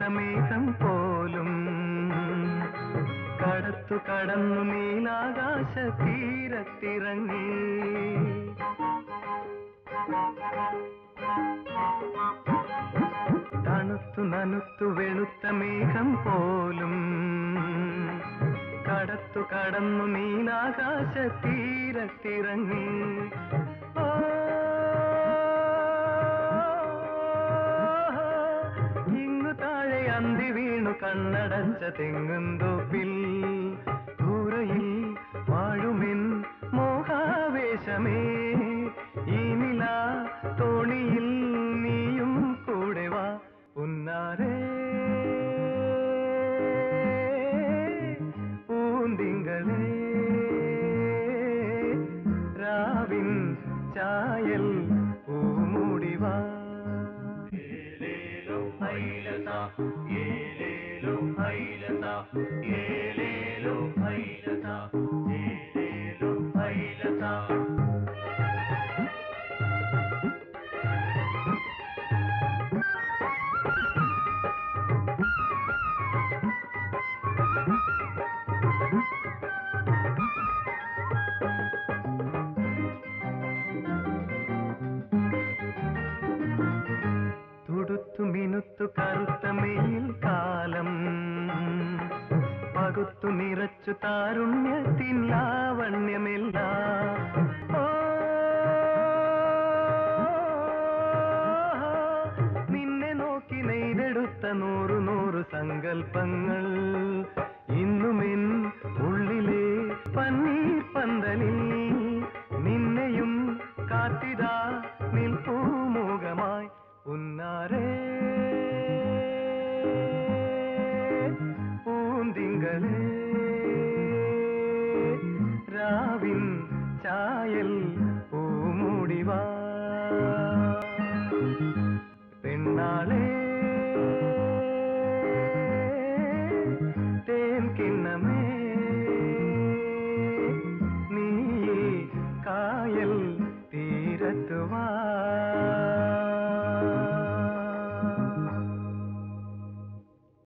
മേഘം പോലും കടത്തു കടന്നു നീലാകാശ തീരത്തിറങ്ങി തണുത്തു നനുത്തു വെളുത്ത മേഘം പോലും കടത്തു കടന്നു നീലാകാശ തീരത്തിറങ്ങി ഓ, ഇങ്ങു താഴെ അന്തി വീണു കണ്ണടച്ച തെങ്ങുന്തോപ്പിൽ ദൂരയിൽ വാഴുമെൻ മോഹാവേശമേ ഈ നില തോണിയിൽ നീയും കൂടെ വാ ഉന്നാരേ പൂന്തിങ്കളേ രാവിൻ ചായൽ പൂമുടിവാ ഏലേലോ ഹൈലസ ഏലേലോ ഹൈലസ ഏലേലോ ഹൈലസ ഏലേലോ ഹൈലസ തുടുത്തു മിനുത്തു കറുത്ത മെയിൽ കാലം പകുത്തു നിറച്ചു താരുണ്യത്തിൻ ലാവണ്യമില്ല ഓ, നിന്നെ നോക്കി നെയ്തെടുത്ത നൂറു നൂറു സങ്കൽപ്പങ്ങൾ ഇന്നുമെൻ ഉള്ളിലെ പന്നീർ പന്തലിൽ നിന്നെയും കാത്തിതാ നിൽപ്പൂമുഖമായി ഉന്നാരേ പൂന്തിങ്കളേ